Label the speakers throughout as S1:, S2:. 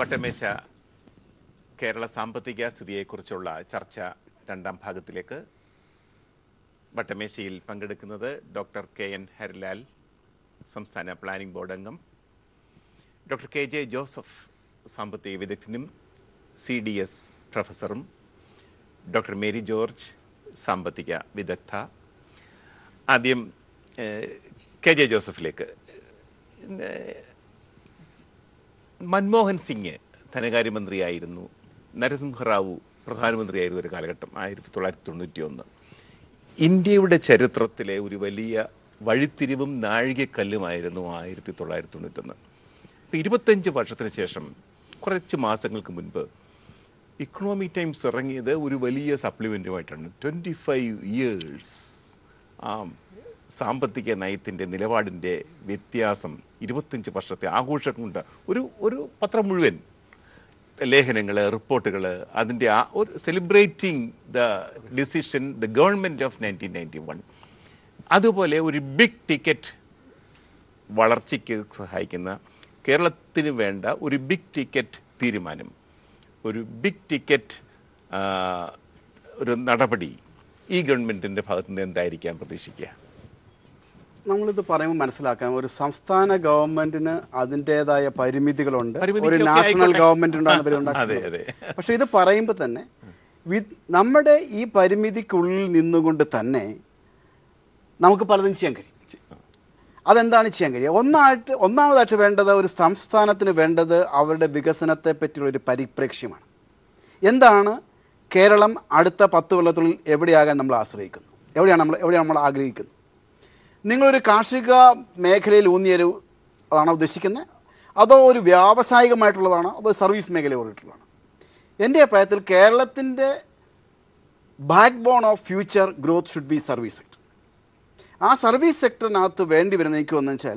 S1: വട്ടമേശ കേരള സാമ്പത്തിക സ്ഥിതിയെക്കുറിച്ചുള്ള ചർച്ച രണ്ടാം ഭാഗത്തിലേക്ക് വട്ടമേശയിൽ പങ്കെടുക്കുന്നത് ഡോക്ടർ കെ എൻ ഹരിലാൽ സംസ്ഥാന പ്ലാനിംഗ് ബോർഡ് അംഗം ഡോക്ടർ കെ ജെ ജോസഫ് സാമ്പത്തിക വിദഗ്ധനും സി ഡി എസ് പ്രൊഫസറും ഡോക്ടർ മേരി ജോർജ് സാമ്പത്തിക വിദഗ്ധ ആദ്യം ഏഹ്, കെ ജെ ജോസഫിലേക്ക് ഏഹ്, മൻമോഹൻ സിംഗ് ധനകാര്യമന്ത്രിയായിരുന്നു നരസിംഹറാവു പ്രധാനമന്ത്രിയായിരുന്ന ഒരു കാലഘട്ടം ആയിരത്തി തൊള്ളായിരത്തി തൊണ്ണൂറ്റി ഒന്ന് ഇന്ത്യയുടെ ചരിത്രത്തിലെ ഒരു വലിയ വഴിത്തിരിവും നാഴികക്കല്ലുമായിരുന്നു ആയിരത്തി തൊള്ളായിരത്തി തൊണ്ണൂറ്റൊന്ന് ഇപ്പം ഇരുപത്തഞ്ച് വർഷത്തിന് ശേഷം കുറച്ച് മാസങ്ങൾക്ക് മുൻപ് ഇക്കണോമി ടൈംസ് ഇറങ്ങിയത് ഒരു വലിയ സപ്ലിമെൻറ്റുമായിട്ടാണ് ട്വൻറ്റി ഫൈവ് ഇയേഴ്സ് ആ സാമ്പത്തിക നയത്തിൻ്റെ നിലപാടിൻ്റെ വ്യത്യാസം ഇരുപത്തഞ്ച് വർഷത്തെ ആഘോഷം കൊണ്ട് ഒരു ഒരു പത്രം മുഴുവൻ ലേഖനങ്ങൾ റിപ്പോർട്ടുകൾ അതിൻ്റെ ആ ഒരു celebrating the decision the government of nineteen ninety one അതുപോലെ ഒരു ബിഗ് ടിക്കറ്റ് വളർച്ചയ്ക്ക് സഹായിക്കുന്ന കേരളത്തിന് വേണ്ട ഒരു ബിഗ് ടിക്കറ്റ് തീരുമാനം ഒരു ബിഗ് ടിക്കറ്റ് ആ, ഒരു നടപടി ഈ ഗവൺമെൻറ്റിൻ്റെ ഭാഗത്തു നിന്ന് എന്തായിരിക്കാം പ്രതീക്ഷിക്കുക
S2: നമ്മളിത് പറയുമ്പോൾ മനസ്സിലാക്കാം ഒരു സംസ്ഥാന ഗവൺമെന്റിന് അതിൻ്റെതായ പരിമിതികളുണ്ട് ഒരു
S1: പരിമിതികളൊക്കെ
S2: നാഷണൽ
S1: ആയിക്കോട്ടെ.
S2: ഗവൺമെന്റ് ഉണ്ടാകുന്ന
S1: അതെ
S2: ഉണ്ടാക്കുന്നത്
S1: അതെ
S2: പക്ഷെ ഇത് പറയുമ്പോൾ തന്നെ വി- നമ്മുടെ ഈ പരിമിതിക്കുള്ളിൽ നിന്നുകൊണ്ട് തന്നെ നമുക്ക് പലതും ചെയ്യാൻ കഴിയും അതെന്താണ് ചെയ്യാൻ കഴിയുക ഒന്നായിട്ട് ഒന്നാമതായിട്ട് വേണ്ടത് ഒരു സംസ്ഥാനത്തിന് വേണ്ടത് അവരുടെ വികസനത്തെ പറ്റിയുള്ള ഒരു പരിപ്രേക്ഷ്യമാണ് എന്താണ് കേരളം അടുത്ത പത്ത് കൊല്ലത്തിനുള്ളിൽ എവിടെയാകാൻ നമ്മൾ ആശ്രയിക്കുന്നു എവിടെയാണ് നമ്മൾ എവിടെയാണ് നമ്മൾ ആഗ്രഹിക്കുന്നത് നിങ്ങളൊരു കാർഷിക മേഖലയിൽ ഊന്നിയൊരു അതാണോ ഉദ്ദേശിക്കുന്നത് അതോ ഒരു വ്യാവസായികമായിട്ടുള്ളതാണോ അതോ സർവീസ് മേഖല പറഞ്ഞിട്ടുള്ളതാണോ എൻ്റെ അഭിപ്രായത്തിൽ കേരളത്തിൻ്റെ backbone of future growth should be service sector ആ സർവീസ് സെക്ടറിനകത്ത് വേണ്ടി വരുന്ന എനിക്ക് വന്നു വെച്ചാൽ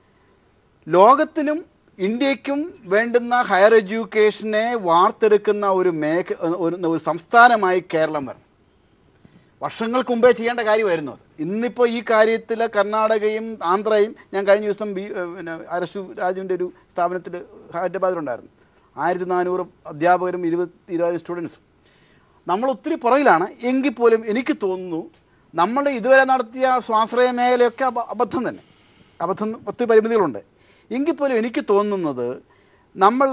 S2: ലോകത്തിനും ഇന്ത്യക്കും വേണ്ടുന്ന ഹയർ എഡ്യൂക്കേഷനെ വാർത്തെടുക്കുന്ന ഒരു മേഖ ഒരു ഒരു സംസ്ഥാനമായി കേരളം വരണം വർഷങ്ങൾക്ക് മുമ്പേ ചെയ്യേണ്ട കാര്യമായിരുന്നു അത് ഇന്നിപ്പോൾ ഈ കാര്യത്തിൽ കർണാടകയും ആന്ധ്രയും ഞാൻ കഴിഞ്ഞ ദിവസം ബി ഏഹ് പിന്നെ അരശു രാജുവിൻ്റെ ഒരു സ്ഥാപനത്തിൽ ഹൈദരാബാദിലുണ്ടായിരുന്നു ആയിരത്തി നാനൂറ് അധ്യാപകരും ഇരുപത്തി ഇരുപത് സ്റ്റുഡൻസും നമ്മൾ ഒത്തിരി പുറകിലാണ് എങ്കിൽ പോലും എനിക്ക് തോന്നുന്നു നമ്മൾ ഇതുവരെ നടത്തിയ സ്വാശ്രയ മേഖലയൊക്കെ അബ- അബദ്ധം തന്നെ അബദ്ധം ഒത്തിരി പരിമിതികളുണ്ട് എങ്കിൽ പോലും എനിക്ക് തോന്നുന്നത് നമ്മൾ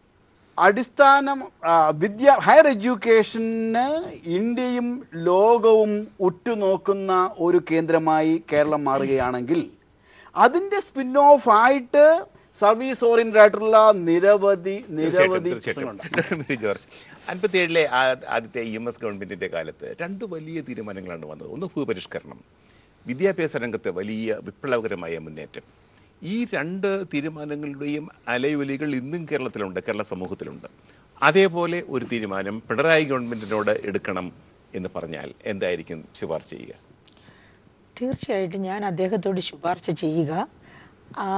S2: അടിസ്ഥാനം ആ, വിദ്യ ഹയർ എഡ്യൂക്കേഷന് ഇന്ത്യയും ലോകവും ഉറ്റുനോക്കുന്ന ഒരു കേന്ദ്രമായി കേരളം മാറുകയാണെങ്കിൽ അതിൻ്റെ സ്പിൻ ഓഫ് ആയിട്ട് സർവീസ് ഓറിയൻറ്റഡ് ആയിട്ടുള്ള നിരവധി നിരവധി പ്രശ്നങ്ങളുണ്ട്
S1: തീർച്ചയായിട്ടും മേരി ജോർജ് അൻപത്തിയേഴിലെ ആദ്യത്തെ ഇ എം എസ് ഗവൺമെൻറ്റിൻ്റെ കാലത്ത് രണ്ട് വലിയ തീരുമാനങ്ങളാണ് വന്നത് ഒന്ന് ഭൂപരിഷ്കരണം വിദ്യാഭ്യാസ രംഗത്ത് വലിയ വിപ്ലവകരമായ മുന്നേറ്റം ഈ രണ്ട് തീരുമാനങ്ങളുടെയും അലയൊലികൾ ഇന്നും കേരളത്തിലുണ്ട് കേരള സമൂഹത്തിലുണ്ട് അതേപോലെ ഒരു തീരുമാനം പിണറായി ഗവൺമെൻറ്റിനോട് എടുക്കണം എന്ന് പറഞ്ഞാൽ എന്തായിരിക്കും ശുപാർശ ചെയ്യുക
S3: തീർച്ചയായിട്ടും ഞാൻ അദ്ദേഹത്തോട് ശുപാർശ ചെയ്യുക ആ,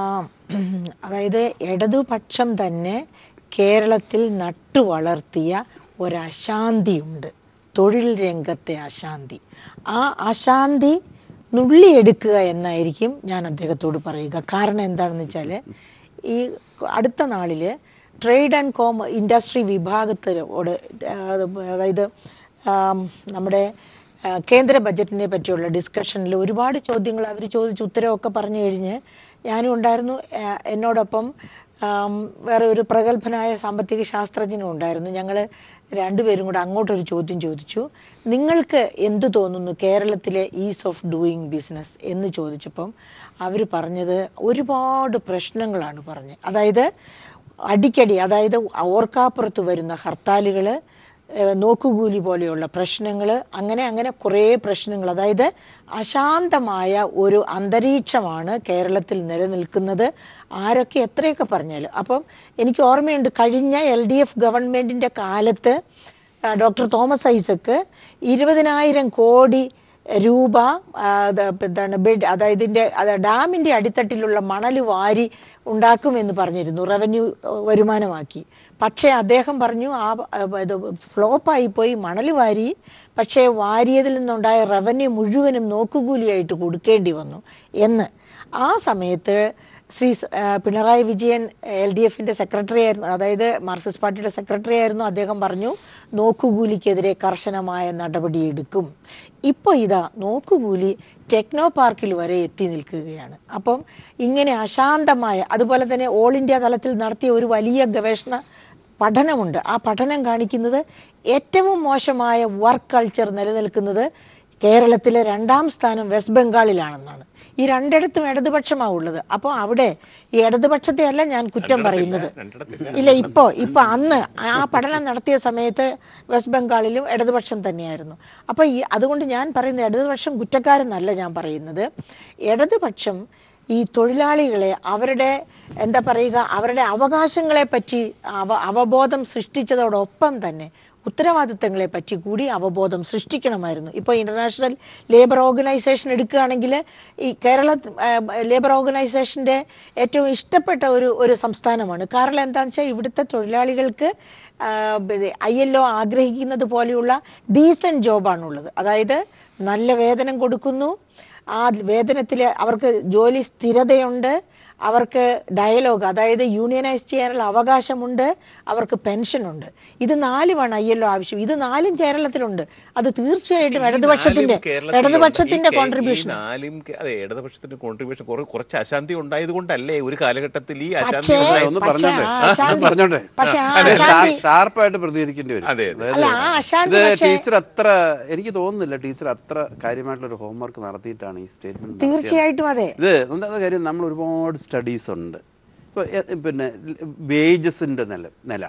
S3: അതായത് ഇടതുപക്ഷം തന്നെ കേരളത്തിൽ നട്ടു വളർത്തിയ ഒരശാന്തിയുണ്ട് തൊഴിൽ രംഗത്തെ അശാന്തി ആ അശാന്തി നുള്ളിയെടുക്കുക എന്നായിരിക്കും ഞാൻ അദ്ദേഹത്തോട് പറയുക കാരണം എന്താണെന്ന് വെച്ചാൽ ഈ അടുത്ത നാളിൽ ട്രേഡ് ആൻഡ് കോമ ഇൻഡസ്ട്രി വിഭാഗത്തിനോട് ആ, അതായത് ആം, നമ്മുടെ ആ, കേന്ദ്ര ബജറ്റിനെ പറ്റിയുള്ള ഡിസ്കഷനിൽ ഒരുപാട് ചോദ്യങ്ങൾ അവർ ചോദിച്ച് ഉത്തരവൊക്കെ പറഞ്ഞു കഴിഞ്ഞ് ഞാനും ഉണ്ടായിരുന്നു ആ, എന്നോടൊപ്പം ആം, വേറെ ഒരു പ്രഗത്ഭനായ സാമ്പത്തിക ശാസ്ത്രജ്ഞനും ഉണ്ടായിരുന്നു ഞങ്ങൾ രണ്ടുപേരും കൂടെ അങ്ങോട്ടൊരു ചോദ്യം ചോദിച്ചു നിങ്ങൾക്ക് എന്തു തോന്നുന്നു കേരളത്തിലെ ഈസ് ഓഫ് ഡൂയിങ് ബിസിനസ് എന്ന് ചോദിച്ചപ്പം അവർ പറഞ്ഞത് ഒരുപാട് പ്രശ്നങ്ങളാണ് പറഞ്ഞത് അതായത് അടിക്കടി അതായത് ഓർക്കാപ്പുറത്ത് വരുന്ന ഹർത്താലുകൾ നോക്കുകൂലി പോലെയുള്ള പ്രശ്നങ്ങൾ അങ്ങനെ അങ്ങനെ കുറേ പ്രശ്നങ്ങൾ അതായത് അശാന്തമായ ഒരു അന്തരീക്ഷമാണ് കേരളത്തിൽ നിലനിൽക്കുന്നത് ആരൊക്കെ എത്രയൊക്കെ പറഞ്ഞാലും അപ്പം എനിക്ക് ഓർമ്മയുണ്ട് കഴിഞ്ഞ എൽ ഡി എഫ് ഗവൺമെൻറ്റിൻ്റെ കാലത്ത് ആ, ഡോക്ടർ തോമസ് ഐസക്ക് ഇരുപതിനായിരം കോടി രൂപ ആ, അത് എന്താണ് ബെഡ് അതായത് ഇതിൻ്റെ അത് ഡാമിൻ്റെ അടിത്തട്ടിലുള്ള മണൽ വാരി ഉണ്ടാക്കുമെന്ന് പറഞ്ഞിരുന്നു റവന്യൂ ഏഹ്, വരുമാനമാക്കി പക്ഷേ അദ്ദേഹം പറഞ്ഞു ആ ആ, ഇത് ഫ്ലോപ്പായി പോയി മണൽ വാരി പക്ഷേ വാരിയതിൽ നിന്നുണ്ടായ റവന്യൂ മുഴുവനും നോക്കുകൂലിയായിട്ട് കൊടുക്കേണ്ടി വന്നു എന്ന് ആ സമയത്ത് ശ്രീ സ- ആ, പിണറായി വിജയൻ എൽ ഡി എഫിന്റെ സെക്രട്ടറി ആയിരുന്നു അതായത് മാർക്സിസ്റ്റ് പാർട്ടിയുടെ സെക്രട്ടറി ആയിരുന്നു അദ്ദേഹം പറഞ്ഞു നോക്കുകൂലിക്കെതിരെ കർശനമായ നടപടിയെടുക്കും ഇപ്പോൾ ഇതാ നോക്കുകൂലി ടെക്നോ പാർക്കിൽ വരെ എത്തി നിൽക്കുകയാണ് അപ്പം ഇങ്ങനെ അശാന്തമായ അതുപോലെ തന്നെ ഓൾ ഇന്ത്യ തലത്തിൽ നടത്തിയ ഒരു വലിയ ഗവേഷണ പഠനമുണ്ട് ആ പഠനം കാണിക്കുന്നത് ഏറ്റവും മോശമായ വർക്ക് കൾച്ചർ നിലനിൽക്കുന്നത് കേരളത്തിലെ രണ്ടാം സ്ഥാനം വെസ്റ്റ് ബംഗാളിലാണെന്നാണ് ഈ രണ്ടിടത്തും ഇടതുപക്ഷമാണ് ഉള്ളത് അപ്പോൾ അവിടെ ഈ ഇടതുപക്ഷത്തെ അല്ല ഞാൻ കുറ്റം പറയുന്നത് ഇല്ല ഇപ്പോൾ ഇപ്പോൾ അന്ന് ആ പഠനം നടത്തിയ സമയത്ത് വെസ്റ്റ് ബംഗാളിലും ഇടതുപക്ഷം തന്നെയായിരുന്നു അപ്പോൾ ഈ അതുകൊണ്ട് ഞാൻ പറയുന്നത് ഇടതുപക്ഷം കുറ്റക്കാരെന്നല്ല ഞാൻ പറയുന്നത് ഇടതുപക്ഷം ഈ തൊഴിലാളികളെ അവരുടെ എന്താ പറയുക അവരുടെ അവകാശങ്ങളെ പറ്റി അവ അവബോധം സൃഷ്ടിച്ചതോടൊപ്പം തന്നെ ഉത്തരവാദിത്തങ്ങളെ പറ്റി കൂടി അവബോധം സൃഷ്ടിക്കണമായിരുന്നു ഇപ്പോൾ ഇൻ്റർനാഷണൽ ലേബർ ഓർഗനൈസേഷൻ എടുക്കുകയാണെങ്കിൽ ഈ കേരള ലേബർ ഓർഗനൈസേഷൻ്റെ ഏറ്റവും ഇഷ്ടപ്പെട്ട ഒരു ഒരു സംസ്ഥാനമാണ് കാരണം എന്താണെന്ന് വെച്ചാൽ ഇവിടുത്തെ തൊഴിലാളികൾക്ക് ഐ എൽ ഒ ആഗ്രഹിക്കുന്നത് പോലെയുള്ള ഡീസൻറ്റ് ജോബാണുള്ളത് അതായത് നല്ല വേതനം കൊടുക്കുന്നു ആ വേതനത്തിൽ അവർക്ക് ജോലി സ്ഥിരതയുണ്ട് അവർക്ക് ഡയലോഗ് അതായത് യൂണിയനൈസ് ചെയ്യാനുള്ള അവകാശമുണ്ട് അവർക്ക് പെൻഷനുണ്ട് ഇത് നാലുമാണ് ഐ എൽ ആവശ്യം ഇത് നാലും കേരളത്തിലുണ്ട് അത് തീർച്ചയായിട്ടും ഇടതുപക്ഷത്തിന്റെ ഇടതുപക്ഷത്തിന്റെ കോൺട്രിബ്യൂഷൻ
S1: നാലും കേ- അതെ ഇടതുപക്ഷത്തിന്റെ കോൺട്രിബ്യൂഷൻ കുറെ കുറച്ച് അശാന്തി ഉണ്ടായത് കൊണ്ടല്ലേ ഒരു കാലഘട്ടത്തിൽ ഈ അശാന്തി
S3: പക്ഷേ
S1: ഉണ്ടായത്?
S2: ഒന്ന്
S3: പക്ഷേ
S2: പറഞ്ഞോട്ടെ
S3: ആ
S2: ഒന്ന്
S3: അശാന്തി-
S2: പറഞ്ഞോട്ടെ
S3: പക്ഷേ ആ
S2: അതെ,
S3: അശാന്തി
S2: ഷാ- ഷാർപ്പായിട്ട് പ്രതികരിക്കേണ്ടി വരും
S1: അതെ, അതെ.
S3: അല്ല ആ അശാന്തി
S2: ഇത്
S3: പക്ഷേ
S2: ടീച്ചർ അത്ര എനിക്ക് തോന്നുന്നില്ല ടീച്ചർ അത്ര കാര്യമായിട്ടുള്ള ഒരു ഹോംവർക്ക് നടത്തിയിട്ടാണ് ഈ സ്റ്റേറ്റ്മെന്റ്
S3: തീർച്ചയായിട്ടും അതെ
S2: ഇത് ഒന്നാമത്തെ കാര്യം നമ്മൾ ഒരുപാട് സ്റ്റഡീസ് ഉണ്ട് ഇപ്പോൾ പിന്നെ വേജസിൻ്റെ നില നില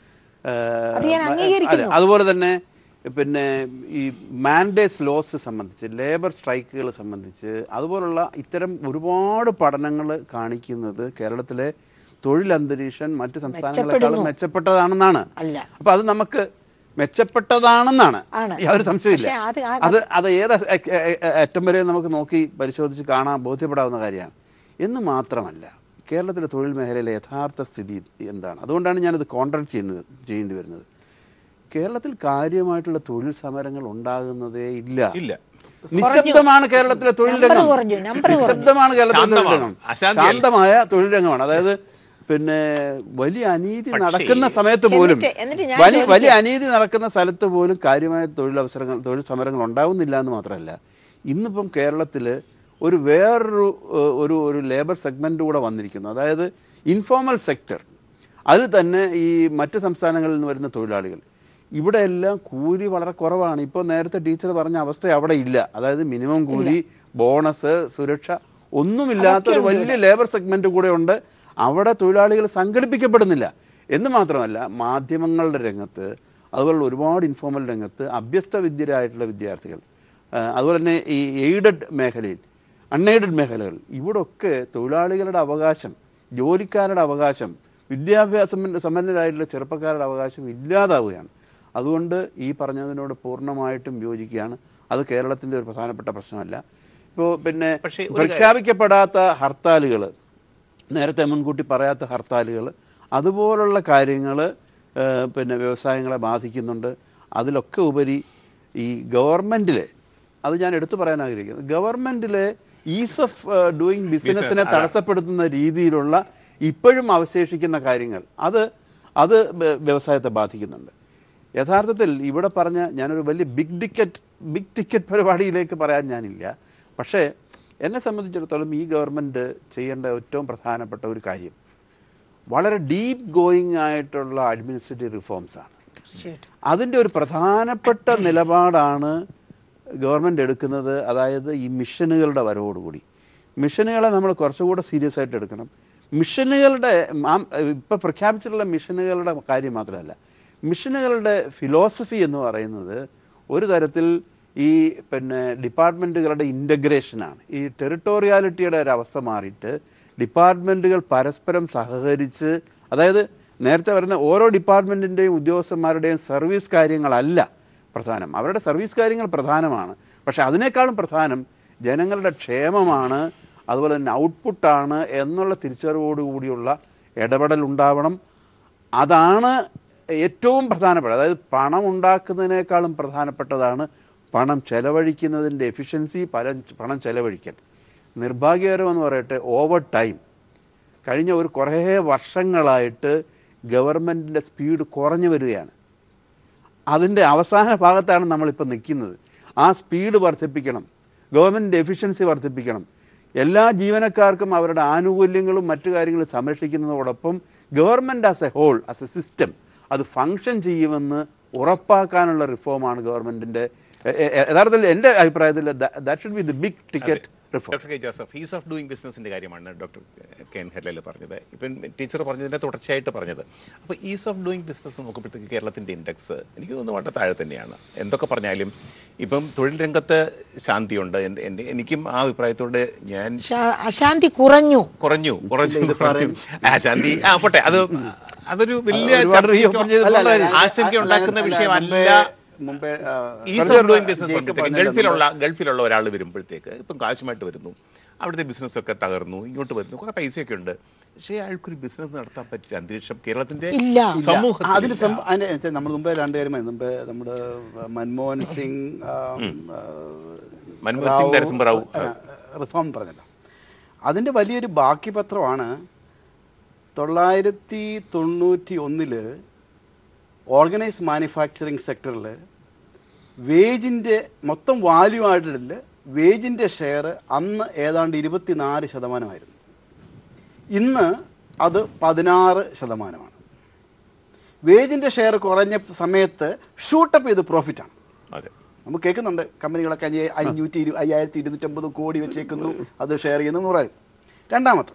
S2: ഏഹ്,
S3: അത് ഞാൻ
S2: അതെ,
S3: അംഗീകരിക്കുന്നു.
S2: അതുപോലെ തന്നെ പിന്നെ ഈ മാൻഡേസ് ലോസ് സംബന്ധിച്ച് ലേബർ സ്ട്രൈക്കുകൾ സംബന്ധിച്ച് അതുപോലുള്ള ഇത്തരം ഒരുപാട് പഠനങ്ങൾ കാണിക്കുന്നത് കേരളത്തിലെ തൊഴിൽ അന്തരീക്ഷം മറ്റു സംസ്ഥാനങ്ങളെക്കാളും മെച്ചപ്പെട്ടതാണെന്നാണ്
S3: അല്ല.
S2: അപ്പൊ അത് നമുക്ക് മെച്ചപ്പെട്ടതാണെന്നാണ്
S3: ആണ്.
S2: യാതൊരു സംശയമില്ല
S3: പക്ഷേ അത് ആ-
S2: അത് അത് ഏത് അ- അ- അ- അറ്റം വരെ നമുക്ക് നോക്കി പരിശോധിച്ച് കാണാൻ ബോധ്യപ്പെടാവുന്ന കാര്യമാണ് എന്ന് മാത്രമല്ല കേരളത്തിലെ തൊഴിൽ മേഖലയിലെ യഥാർത്ഥ സ്ഥിതി എന്താണ് അതുകൊണ്ടാണ് ഞാനത് കോൺട്രാക്ട് ചെയ്യുന്നത് ചെയ്യേണ്ടി വരുന്നത് കേരളത്തിൽ കാര്യമായിട്ടുള്ള തൊഴിൽ സമരങ്ങൾ ഉണ്ടാകുന്നതേ ഇല്ല
S1: ഇല്ല
S2: നിശബ്ദമാണ് കേരളത്തിലെ തൊഴിൽ
S3: നമ്പർ
S2: രംഗം
S3: കുറഞ്ഞു, നമ്പർ കുറഞ്ഞു.
S2: നിശബ്ദമാണ് കേരളത്തിലെ തൊഴിൽ
S1: ശാന്തമാണ്.
S2: രംഗം
S1: അശാന്തിയല്ല.
S2: ശാന്തമായ തൊഴിൽ രംഗമാണ് അതായത് പിന്നെ വലിയ അനീതി
S1: പക്ഷേ-
S2: നടക്കുന്ന സമയത്ത് പോലും
S3: എന്നിട്ട്- എന്നിട്ട് ഞാൻ
S2: വലിയ
S3: ചോദിക്കാം.
S2: വലിയ അനീതി നടക്കുന്ന സ്ഥലത്ത് പോലും കാര്യമായ തൊഴിലവസരങ്ങൾ തൊഴിൽ സമരങ്ങൾ ഉണ്ടാവുന്നില്ല എന്ന് മാത്രമല്ല ഇന്നിപ്പം കേരളത്തിൽ ഒരു വേറൊരു ഏഹ്, ഒരു ഒരു ലേബർ സെഗ്മെൻ്റ് കൂടെ വന്നിരിക്കുന്നു അതായത് ഇൻഫോർമൽ സെക്ടർ അതിൽ തന്നെ ഈ മറ്റ് സംസ്ഥാനങ്ങളിൽ നിന്ന് വരുന്ന തൊഴിലാളികൾ ഇവിടെ എല്ലാം കൂലി വളരെ കുറവാണ് ഇപ്പോൾ നേരത്തെ ടീച്ചർ പറഞ്ഞ അവസ്ഥ അവിടെ ഇല്ല അതായത് മിനിമം കൂലി ബോണസ് സുരക്ഷ ഒന്നുമില്ലാത്ത ഒരു വലിയ ലേബർ സെഗ്മെന്റ് കൂടെ ഉണ്ട് അവിടെ തൊഴിലാളികൾ സംഘടിപ്പിക്കപ്പെടുന്നില്ല എന്ന് മാത്രമല്ല മാധ്യമങ്ങളുടെ രംഗത്ത് അതുപോലെ ഒരുപാട് ഇൻഫോർമൽ രംഗത്ത് അഭ്യസ്ത വിദ്യരായിട്ടുള്ള വിദ്യാർത്ഥികൾ ആ, അതുപോലെ തന്നെ ഈ എയ്ഡഡ് മേഖലയിൽ അൺഎയ്ഡഡ് മേഖലകൾ ഇവിടൊക്കെ തൊഴിലാളികളുടെ അവകാശം ജോലിക്കാരുടെ അവകാശം വിദ്യാഭ്യാസം സമ്പന്നരായിട്ടുള്ള ചെറുപ്പക്കാരുടെ അവകാശം ഇല്ലാതാവുകയാണ് അതുകൊണ്ട് ഈ പറഞ്ഞതിനോട് പൂർണ്ണമായിട്ടും യോജിക്കുകയാണ് അത് കേരളത്തിൻ്റെ ഒരു പ്രധാനപ്പെട്ട പ്രശ്നമല്ല ഇപ്പോൾ പിന്നെ
S1: പക്ഷേ ഒരു
S2: പ്രഖ്യാപിക്കപ്പെടാത്ത ഹർത്താലുകൾ നേരത്തെ മുൻകൂട്ടി പറയാത്ത ഹർത്താലുകൾ അതുപോലുള്ള കാര്യങ്ങൾ പിന്നെ വ്യവസായങ്ങളെ ബാധിക്കുന്നുണ്ട് അതിലൊക്കെ ഉപരി ഈ ഗവൺമെൻറ്റിലെ അത് ഞാൻ എടുത്തു പറയാൻ ആഗ്രഹിക്കുന്നു ഗവൺമെൻറ്റിലെ ഈസ് ഓഫ് ഡൂയിങ് ബിസിനസ്സിനെ
S1: അതാണ്.
S2: തടസ്സപ്പെടുത്തുന്ന രീതിയിലുള്ള ഇപ്പോഴും അവശേഷിക്കുന്ന കാര്യങ്ങൾ അത് അത് വ്യ- വ്യവസായത്തെ ബാധിക്കുന്നുണ്ട് യഥാർത്ഥത്തിൽ ഇവിടെ പറഞ്ഞ ഞാനൊരു വലിയ ബിഗ് ടിക്കറ്റ് ബിഗ് ടിക്കറ്റ് പരിപാടിയിലേക്ക് പറയാൻ ഞാനില്ല പക്ഷേ എന്നെ സംബന്ധിച്ചിടത്തോളം ഈ ഗവൺമെൻറ് ചെയ്യേണ്ട ഏറ്റവും പ്രധാനപ്പെട്ട ഒരു കാര്യം വളരെ ഡീപ്പ് ഗോയിങ് ആയിട്ടുള്ള അഡ്മിനിസ്ട്രേറ്റീവ് റിഫോംസാണ്
S3: തീർച്ചയായിട്ടും
S2: അതിൻ്റെ ഒരു പ്രധാനപ്പെട്ട നിലപാടാണ് ഗവൺമെൻറ് എടുക്കുന്നത് അതായത് ഈ മിഷനുകളുടെ വരവോടുകൂടി മിഷനുകളെ നമ്മൾ കുറച്ചുകൂടെ സീരിയസ് ആയിട്ട് എടുക്കണം മിഷനുകളുടെ ഇപ്പോൾ പ്രഖ്യാപിച്ചിട്ടുള്ള മിഷനുകളുടെ കാര്യം മാത്രമല്ല മിഷനുകളുടെ ഫിലോസഫി എന്ന് പറയുന്നത് ഒരു തരത്തിൽ ഈ പിന്നെ ഡിപ്പാർട്ട്മെൻറ്റുകളുടെ ഇൻ്റഗ്രേഷനാണ് ഈ ടെറിട്ടോറിയാലിറ്റിയുടെ ഒരു അവസ്ഥ മാറിയിട്ട് ഡിപ്പാർട്ട്മെൻറ്റുകൾ പരസ്പരം സഹകരിച്ച് അതായത് നേരത്തെ വരുന്ന ഓരോ ഡിപ്പാർട്ട്മെൻറ്റിൻ്റെയും ഉദ്യോഗസ്ഥന്മാരുടെയും സർവീസ് കാര്യങ്ങളല്ല പ്രധാനം അവരുടെ സർവീസ് കാര്യങ്ങൾ പ്രധാനമാണ് പക്ഷെ അതിനേക്കാളും പ്രധാനം ജനങ്ങളുടെ ക്ഷേമമാണ് അതുപോലെ തന്നെ ഔട്ട്പുട്ടാണ് എന്നുള്ള തിരിച്ചറിവോടുകൂടിയുള്ള ഇടപെടൽ ഉണ്ടാവണം അതാണ് ഏറ്റവും പ്രധാനപ്പെട്ട അതായത് പണം ഉണ്ടാക്കുന്നതിനേക്കാളും പ്രധാനപ്പെട്ടതാണ് പണം ചെലവഴിക്കുന്നതിൻ്റെ എഫിഷ്യൻസി പല പണം ചെലവഴിക്കൽ നിർഭാഗ്യകരമെന്ന് പറയട്ടെ ഓവർ ടൈം
S4: കഴിഞ്ഞ ഒരു കുറേ വർഷങ്ങളായിട്ട് ഗവൺമെൻറ്റിൻ്റെ സ്പീഡ് കുറഞ്ഞു വരികയാണ് അതിൻ്റെ അവസാന ഭാഗത്താണ് നമ്മളിപ്പോൾ നിൽക്കുന്നത് ആ സ്പീഡ് വർദ്ധിപ്പിക്കണം ഗവൺമെൻറ് എഫിഷ്യൻസി വർദ്ധിപ്പിക്കണം എല്ലാ ജീവനക്കാർക്കും അവരുടെ ആനുകൂല്യങ്ങളും മറ്റു കാര്യങ്ങളും സംരക്ഷിക്കുന്നതോടൊപ്പം government as a whole as a system അത് ഫങ്ഷൻ ചെയ്യുമെന്ന് ഉറപ്പാക്കാനുള്ള റിഫോമാണ് ഗവൺമെൻറ്റിൻ്റെ യഥാർത്ഥത്തിൽ എൻ്റെ അഭിപ്രായത്തിൽ that should be the big ticket reform
S1: doctor K Joseph ease of doing ബിസിനസിൻ്റെ കാര്യമാണ് ഡോക്ടർ കെ എൻ ഹെല്ലൽ പറഞ്ഞത് ഇപ്പം ടീച്ചർ പറഞ്ഞതിൻ്റെ തുടർച്ചയായിട്ട് പറഞ്ഞത് അപ്പോൾ ഈസ് ഓഫ് ഡൂയിങ് ബിസിനസ് നോക്കുമ്പോഴത്തേക്ക് കേരളത്തിൻ്റെ ഇൻഡെക്സ് എനിക്ക് തോന്നുന്നു വളരെ താഴെ തന്നെയാണ് എന്തൊക്കെ പറഞ്ഞാലും ഇപ്പം തൊഴിൽ രംഗത്ത് ശാന്തിയുണ്ട് എന്ത് എൻ്റെ എനിക്കും ആ അഭിപ്രായത്തോട് ഞാൻ
S3: ശാ- അശാന്തി കുറഞ്ഞു
S1: കുറഞ്ഞു കുറഞ്ഞു കുറഞ്ഞു ആ ശാന്തി ആ പോട്ടെ അത് അതൊരു വലിയ
S4: ഒരുപാട്
S1: ചർച്ചയ്ക്കോ-
S4: reopen ചെയ്ത്
S2: അല്ല, അല്ല,
S1: അല്ല,
S2: ഞാൻ-
S1: ആശങ്ക
S2: അല്ല,
S1: ഉണ്ടാക്കുന്ന
S2: അല്ല,
S1: വിഷയമല്ല
S2: മുമ്പേ- മുമ്പേ ആ,
S1: ഈസ്
S2: പറഞ്ഞ
S1: ഓഫ് ഡൂയിങ് ബിസിനസ്
S2: ജേക്കബ്
S1: വന്നപ്പോഴത്തേക്ക്
S2: പറഞ്ഞല്ലോ,
S1: ഗൾഫിലുള്ള ഗൾഫിലുള്ള ഒരാൾ വരുമ്പോഴത്തേക്ക് ഇപ്പം കാശുമായിട്ട് വരുന്നു അവിടുത്തെ ബിസിനസ്സൊക്കെ തകർന്നു ഇങ്ങോട്ട് വരുന്നു കുറെ പൈസയൊക്കെ ഉണ്ട് പക്ഷേ അയാൾക്കൊരു ബിസിനസ് നടത്താൻ പറ്റിയ അന്തരീക്ഷം കേരളത്തിന്റെ
S3: ഇല്ല.
S1: സമൂഹത്തിൽ
S2: അതിന് സം- അതിന്റെ വെച്ചാൽ നമ്മൾ മുമ്പേ രണ്ടുപേരും മുമ്പേ നമ്മുടെ മൻമോഹൻ സിംഗ് ആ, ആ,
S1: മൻമോഹൻ സിംഗ്,
S2: റാവു,
S1: നരസിംഹറാവു.
S2: ആ, റിഫോം പറഞ്ഞല്ലോ അതിന്റെ വലിയൊരു ബാക്കി പത്രമാണ് തൊള്ളായിരത്തി തൊണ്ണൂറ്റി ഒന്നില് ഓർഗനൈസ് മാനുഫാക്ചറിങ് സെക്ടറിൽ വേജിൻ്റെ മൊത്തം വാല്യൂ ആയിട്ടില്ല വേജിൻ്റെ ഷെയർ അന്ന് ഏതാണ്ട് ഇരുപത്തിനാല് ശതമാനമായിരുന്നു ഇന്ന് അത് പതിനാറ് ശതമാനമാണ് വേജിൻ്റെ ഷെയർ കുറഞ്ഞ സമയത്ത് ഷൂട്ടപ്പ് ചെയ്ത് പ്രോഫിറ്റാണ്
S1: അതെ
S2: നമുക്ക് കേൾക്കുന്നുണ്ട് കമ്പനികളൊക്കെ അഞ്ഞ് അഞ്ഞൂറ്റി ഇരു അയ്യായിരത്തി ഇരുന്നൂറ്റമ്പത് കോടി വെച്ചേക്കുന്നു അത് ഷെയർ ചെയ്യുന്നു എന്ന് പറയും രണ്ടാമത്തെ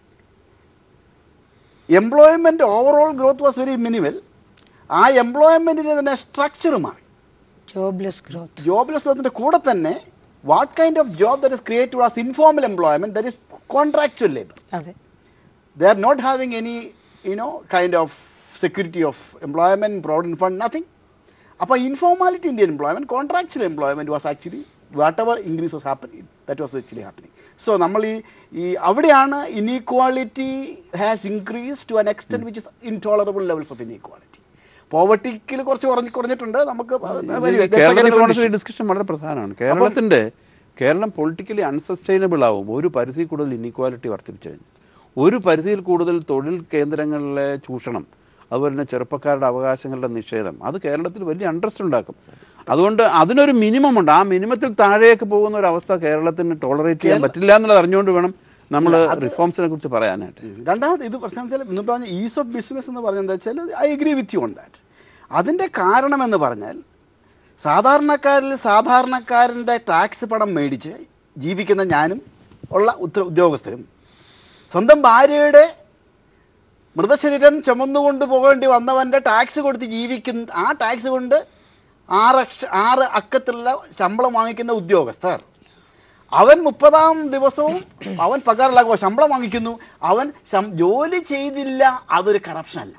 S2: employment overall growth was very minimal ആ എംപ്ലോയ്മെൻറ്റിൻ്റെ തന്നെ സ്ട്രക്ചർ മാറി
S3: ജോബ്ലെസ് ഗ്രോത്ത്
S2: ജോബ്ലെസ് ഗ്രോത്തിൻ്റെ കൂടെ തന്നെ what kind of job that is created as informal employment that is contractual labour
S3: അതെ
S2: they are not having any you know kind of security of employment provident fund nothing അപ്പോൾ informality in the employment contractual employment was actually whatever increase was happening that was actually happening so നമ്മൾ ഈ ഈ അവിടെയാണ് inequality has increase to an extent which is intolerable levels of inequality പോവർട്ടിക്കിൽ കുറച്ച് കുറഞ്ഞ് കുറഞ്ഞിട്ടുണ്ട് നമുക്ക്
S4: കേരളത്തിൽ ഡിസ്കഷൻ വളരെ പ്രധാനമാണ് കേരളത്തിന്റെ കേരളം പൊളിറ്റിക്കലി അൺസസ്റ്റൈനബിൾ ആവും ഒരു പരിധി കൂടുതൽ ഇനീക്വാലിറ്റി വർദ്ധിപ്പിച്ചു കഴിഞ്ഞാൽ ഒരു പരിധിയിൽ കൂടുതൽ തൊഴിൽ കേന്ദ്രങ്ങളിലെ ചൂഷണം അതുപോലെ തന്നെ ചെറുപ്പക്കാരുടെ അവകാശങ്ങളുടെ നിഷേധം അത് കേരളത്തിൽ വലിയ അണ്ടർസ്റ്റ് ഉണ്ടാക്കും അതുകൊണ്ട് അതിനൊരു മിനിമം ഉണ്ട് ആ മിനിമത്തിൽ താഴേക്ക് പോകുന്ന ഒരു അവസ്ഥ കേരളത്തിന് ടോളറേറ്റ് ചെയ്യാൻ പറ്റില്ല എന്നുള്ളത് അറിഞ്ഞുകൊണ്ട് വേണം നമ്മൾ റിഫോംസിനെ കുറിച്ച് പറയാനായിട്ട്
S2: രണ്ടാമത് ഇത് പ്രശ്നം വെച്ചാൽ ഇന്ന് പറഞ്ഞ ഈസ് ഓഫ് ബിസിനസ് എന്ന് പറഞ്ഞാൽ എന്താ വെച്ചാൽ I agree with you on that അതിൻ്റെ കാരണം എന്ന് പറഞ്ഞാൽ സാധാരണക്കാരിൽ സാധാരണക്കാരൻ്റെ ടാക്സ് പണം മേടിച്ച് ജീവിക്കുന്ന ഞാനും ഉള്ള ഉത്തര ഉദ്യോഗസ്ഥരും സ്വന്തം ഭാര്യയുടെ മൃതശരീരം ചുമന്നുകൊണ്ട് പോകേണ്ടി വന്നവൻ്റെ ടാക്സ് കൊടുത്ത് ജീവിക്കുന്ന ആ ടാക്സ് കൊണ്ട് ആറ് അക്ഷ ആറ് അക്കത്തിലുള്ള ശമ്പളം വാങ്ങിക്കുന്ന ഉദ്യോഗസ്ഥർ അവൻ മുപ്പതാം ദിവസവും അവൻ പകരലാകുമ്പോൾ ശമ്പളം വാങ്ങിക്കുന്നു അവൻ ശം- ജോലി ചെയ്തില്ല അതൊരു കറപ്ഷൻ അല്ല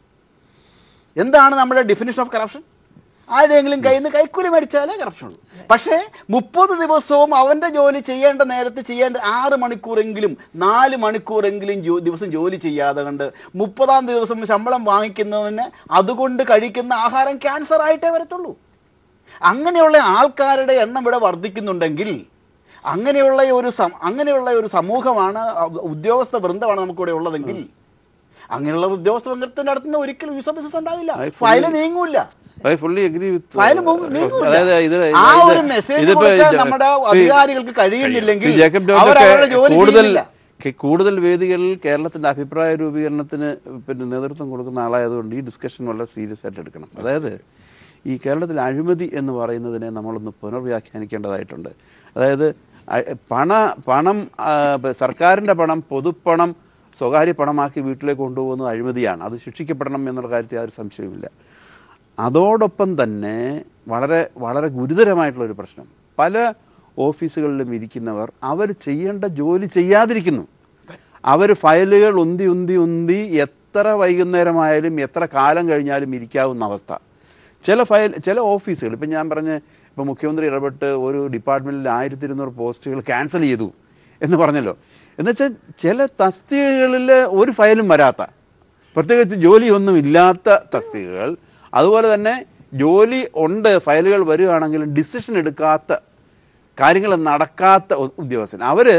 S2: എന്താണ് നമ്മുടെ ഡെഫിനിഷൻ ഓഫ് കറപ്ഷൻ ആരുടെയെങ്കിലും കയ്യിൽ നിന്ന് കൈക്കൂലി മേടിച്ചാലേ കറപ്ഷൻ ഉള്ളൂ പക്ഷേ മുപ്പത് ദിവസവും അവൻ്റെ ജോലി ചെയ്യേണ്ട നേരത്ത് ചെയ്യേണ്ട ആറ് മണിക്കൂറെങ്കിലും നാല് മണിക്കൂറെങ്കിലും ജോ ദിവസം ജോലി ചെയ്യാതെ കണ്ട് മുപ്പതാം ദിവസം ശമ്പളം വാങ്ങിക്കുന്നവന് അതുകൊണ്ട് കഴിക്കുന്ന ആഹാരം ക്യാൻസർ ആയിട്ടേ വരത്തുള്ളൂ അങ്ങനെയുള്ള ആൾക്കാരുടെ എണ്ണം ഇവിടെ വർദ്ധിക്കുന്നുണ്ടെങ്കിൽ അങ്ങനെയുള്ള ഒരു സം- അങ്ങനെയുള്ള ഒരു സമൂഹമാണ് അ- ഉദ്യോഗസ്ഥ വൃന്ദമാണ് നമുക്കിവിടെ ഉള്ളതെങ്കിൽ അങ്ങനെയുള്ള ഉദ്യോഗസ്ഥ വൃന്ദത്തിന്റെ അടുത്ത് നിന്ന് ഒരിക്കലും യൂസ് ബിസിനസ് ഉണ്ടാവില്ല
S4: I fully-
S2: ഫയല് നീങ്ങൂല
S4: I fully agree with
S2: file മൂ- നീങ്ങൂല.
S4: അതായത് ഇത്
S2: ആ
S4: ഇത്
S2: ഒരു മെസ്സേജ്
S4: ഇതിപ്പോ
S2: കൊടുക്കാൻ
S4: ജ-
S2: നമ്മുടെ
S4: ശ്രീ-
S2: അധികാരികൾക്ക് കഴിയുന്നില്ലെങ്കിൽ
S4: ശ്രീ ജേക്കബ്
S2: അവർ
S4: ജോർജൊക്കെ
S2: അവരുടെ ജോലി
S4: കൂടുതൽ
S2: ചെയ്യുന്നില്ല.
S4: കെ- കൂടുതൽ വേദികളിൽ കേരളത്തിന്റെ അഭിപ്രായ രൂപീകരണത്തിന് പിന്നെ നേതൃത്വം കൊടുക്കുന്ന ആളായതുകൊണ്ട് ഈ ഡിസ്കഷൻ വളരെ സീരിയസ് ആയിട്ട് എടുക്കണം അതായത് ഈ കേരളത്തിൽ അഴിമതി എന്ന് പറയുന്നതിനെ നമ്മളൊന്ന് പുനർവ്യാഖ്യാനിക്കേണ്ടതായിട്ടുണ്ട് അതായത് അ- പണ പണം ആ, പ- സർക്കാരിൻ്റെ പണം പൊതുപ്പണം സ്വകാര്യ പണമാക്കി വീട്ടിലേക്ക് കൊണ്ടുപോകുന്നത് അഴിമതിയാണ് അത് ശിക്ഷിക്കപ്പെടണം എന്നുള്ള കാര്യത്തിൽ യാതൊരു സംശയവുമില്ല അതോടൊപ്പം തന്നെ വളരെ വളരെ ഗുരുതരമായിട്ടുള്ളൊരു പ്രശ്നം പല ഓഫീസുകളിലും ഇരിക്കുന്നവർ അവർ ചെയ്യേണ്ട ജോലി ചെയ്യാതിരിക്കുന്നു അവർ ഫയലുകൾ ഉന്തി ഉന്തി ഉന്തി എത്ര വൈകുന്നേരമായാലും എത്ര കാലം കഴിഞ്ഞാലും ഇരിക്കാവുന്ന അവസ്ഥ ചില ഫയൽ ചില ഓഫീസുകൾ ഇപ്പം ഞാൻ പറഞ്ഞ ഇപ്പം മുഖ്യമന്ത്രി ഇടപെട്ട് ഒരു ഡിപ്പാർട്ട്മെൻറ്റിൽ ആയിരത്തി ഇരുന്നൂറ് പോസ്റ്റുകൾ ക്യാൻസൽ ചെയ്തു എന്ന് പറഞ്ഞല്ലോ എന്നുവെച്ചാൽ ചില തസ്തികകളിൽ ഒരു ഫയലും വരാത്ത പ്രത്യേകിച്ച് ജോലിയൊന്നും ഇല്ലാത്ത തസ്തികകൾ അതുപോലെ തന്നെ ജോലി ഉണ്ട് ഫയലുകൾ വരികയാണെങ്കിലും ഡിസിഷൻ എടുക്കാത്ത കാര്യങ്ങൾ നടക്കാത്ത ഉ- ഉദ്യോഗസ്ഥൻ അവർ